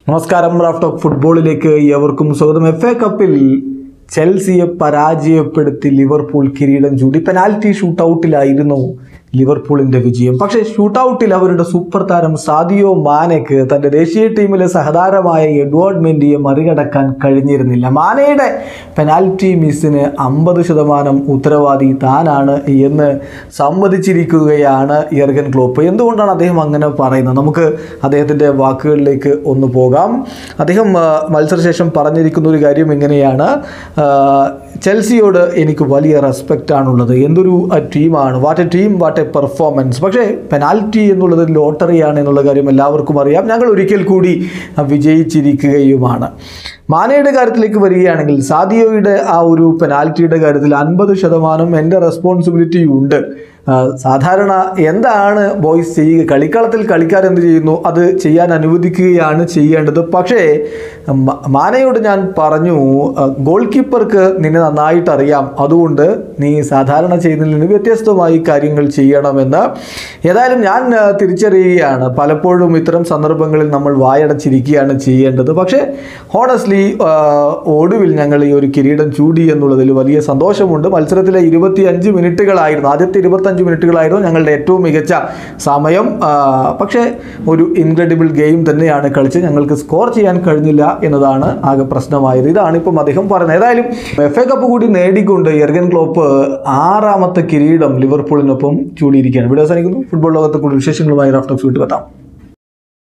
നമസ്കാരം raft of ഫുട്ബോളിലേക്ക് ഏവർക്കും സ്വാഗതം എഫ് എ കപ്പിൽ ചെൽസിയെ പരാജയപ്പെടുത്തി ലിവർപൂൾ കിരീടം ചൂടി പെനാൽറ്റി ഷൂട്ടൗട്ടിലായിരുന്നു ലിവർപൂളിന്റെ വിജയം പക്ഷേ ഷൂട്ടൗട്ടിൽ അവരുടെ സൂപ്പർ താരം സാദിയോ മാനയ്ക്ക് തന്റെ ദേശീയ ടീമിലെ സഹതാരമായ എഡ്വേർഡ് മെൻഡിയെ മറികടക്കാൻ കഴിഞ്ഞിരുന്നില്ല മാനയുടെ പെനാൽറ്റി മിസ്സിന് അമ്പത് ശതമാനം ഉത്തരവാദി താനാണ് എന്ന് സമ്മതിച്ചിരിക്കുകയാണ് യർഗൻ ക്ലോപ്പ് എന്തുകൊണ്ടാണ് അദ്ദേഹം അങ്ങനെ പറയുന്നത് നമുക്ക് അദ്ദേഹത്തിൻ്റെ വാക്കുകളിലേക്ക് ഒന്ന് പോകാം അദ്ദേഹം ആ, മത്സരശേഷം പറഞ്ഞിരിക്കുന്ന ഒരു കാര്യം ഇങ്ങനെയാണ് ആ, ചെൽസിയോട് എനിക്ക് വലിയ റെസ്പെക്റ്റ് ആണുള്ളത് എന്തൊരു ആ, ടീമാണ് what a team what a performance പക്ഷേ പെനാൽറ്റി എന്നുള്ളത് ലോട്ടറിയാണ് എന്നുള്ള കാര്യം എല്ലാവർക്കും അറിയാം ഞങ്ങൾ ഒരിക്കൽ കൂടി ആ, വിജയിച്ചിരിക്കുകയുമാണ് മാനയുടെ കാര്യത്തിലേക്ക് വരികയാണെങ്കിൽ സാദിയോയുടെ ആ ഒരു പെനാൽറ്റിയുടെ കാര്യത്തിൽ അൻപത് ശതമാനം എൻ്റെ റെസ്പോൺസിബിലിറ്റി ഉണ്ട് ആ, സാധാരണ എന്താണ് ബോയ്സ് ചെയ്യുക കളിക്കളത്തിൽ കളിക്കാർ എന്ത് ചെയ്യുന്നു അത് ചെയ്യാൻ അനുവദിക്കുകയാണ് ചെയ്യേണ്ടത് പക്ഷേ മ- മാനയോട് ഞാൻ പറഞ്ഞു ആ, ഗോൾ കീപ്പർക്ക് നിന്നെ നന്നായിട്ട് അറിയാം അതുകൊണ്ട് നീ സാധാരണ ചെയ്യുന്നതിൽ നിന്ന് വ്യത്യസ്തമായി കാര്യങ്ങൾ ചെയ്യണമെന്ന് ഏതായാലും ഞാൻ ആ, തിരിച്ചറിയുകയാണ് പലപ്പോഴും ഇത്തരം സന്ദർഭങ്ങളിൽ നമ്മൾ വായടച്ചിരിക്കുകയാണ് ചെയ്യേണ്ടത് പക്ഷേ ഹോണസ്റ്റ്ലി ഒടുവിൽ ഞങ്ങൾ ഈ ഒരു കിരീടം ചൂടി എന്നുള്ളതിൽ വലിയ സന്തോഷമുണ്ട് മത്സരത്തിലെ ഇരുപത്തി അഞ്ച് മിനിറ്റുകളായിരുന്നു ആദ്യത്തെ ഇരുപത്തഞ്ച് മിനിറ്റുകളായിരുന്നു ഞങ്ങളുടെ ഏറ്റവും മികച്ച സമയം ആ, പക്ഷേ ഒരു ഇൻക്രെഡിബിൾ ഗെയിം തന്നെയാണ് കളിച്ച് ഞങ്ങൾക്ക് സ്കോർ ചെയ്യാൻ കഴിഞ്ഞില്ല എന്നതാണ് ആകെ പ്രശ്നമായത് ഇതാണ് ഇപ്പം അദ്ദേഹം പറയുന്നത് ഏതായാലും എഫ് എ കപ്പ് കൂടി നേടിക്കൊണ്ട് എർഗൻ ക്ലോപ്പ് ആറാമത്തെ കിരീടം ലിവർപൂളിനൊപ്പം ചൂടിയിരിക്കുകയാണ് വീഡിയോ അവസാനിക്കുന്നു ഫുട്ബോൾ ലോകത്തെ കൂടുതൽ വിശേഷങ്ങളുമായി റാഫ്റ്റോക്സ് വിട്ടുവെത്താം